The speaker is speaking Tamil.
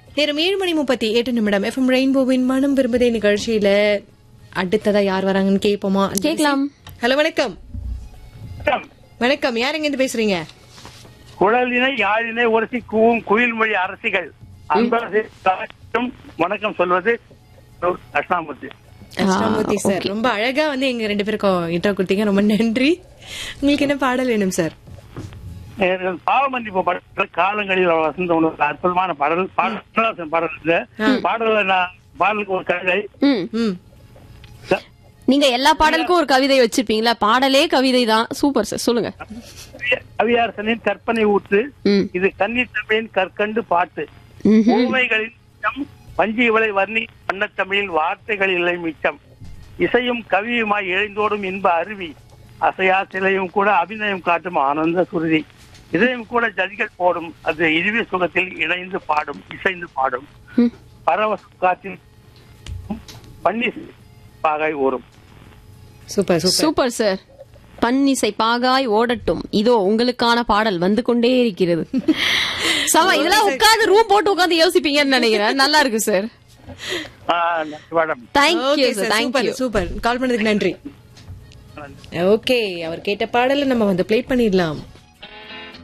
நேரம் ஏழு மணி முப்பத்தி எட்டு நிமிடம் எஃப்எம் ரெயின்போவின் மனம் விரும்புதே நிகழ்ச்சியில அடுத்ததா யார் வராங்கன்னு கேட்போமா கேக்கலாம். ஹலோ வணக்கம் வணக்கம். வணக்கம் யார் எங்க இருந்து பேசுறீங்க குழலினை யாழினை உரசி கூவும் குயில்மொழி அரசிகள் அன்பரசும் வணக்கம் சொல்வது அஷ்ணாமூர்த்தி அஷ்டாமூர்த்தி சார் ரொம்ப அழகா வந்து எங்க ரெண்டு பேருக்கும் இன்ட்ரோ கொடுத்தீங்க ரொம்ப நன்றி உங்களுக்கு என்ன பாடல் வேணும் சார் எனக்கு பாவமன்னிப்பு படத்தில் காலங்களில் வசந்த உணவு அற்புதமான பாடல் பாடல் பாடல் இது பாடல நான் பாடலுக்கு ஒரு கவிதை ம் ம் நீங்க எல்லா பாடலுக்கும் ஒரு கவிதை வச்சிருப்பீங்களா பாடலே கவிதை தான் சூப்பர் சார் சொல்லுங்க கவியாரசனின் கற்பனை ஊற்று ம் இது கன்னி தமிழின் கற்கண்டு பாட்டு ம்ஹும். ஊமைகளின் மிச்சம் வஞ்சி இவளை வர்ணி வண்ணத்தமிழில் வார்த்தைகள் இல்லை மிச்சம் இசையும் கவியுமாய் இழைந்தோடும் இன்ப அருவி அசையா சிலையும் கூட அபிநயம் காட்டும் ஆனந்த சுருதி இதயம் கூட ஜதிகள் போடும் அது இறுதி சுகத்தில் இணைந்து பாடும் இசைந்து பாடும் ம். பரவச காற்றில் பன்னி பாகாய் ஓரும் சூப்பர் சூப்பர் சூப்பர் சார் பன்னிசை பாகாய் ஓடட்டும் இதோ உங்களுக்கான பாடல் வந்து கொண்டே இருக்கிறது சவா இதெல்லாம் உட்கார்ந்து ரூம் போட்டு உட்கார்ந்து யோசிப்பீங்கன்னு நினைக்கிறேன் நல்லா இருக்கு சார் ஆஹ் நன்றி madam thank you okay sir sir thank you super super call பண்ணதுக்கு நன்றி ஓகே அவர் கேட்ட பாடலை நம்ம வந்து ப்ளே பண்ணிடலாம்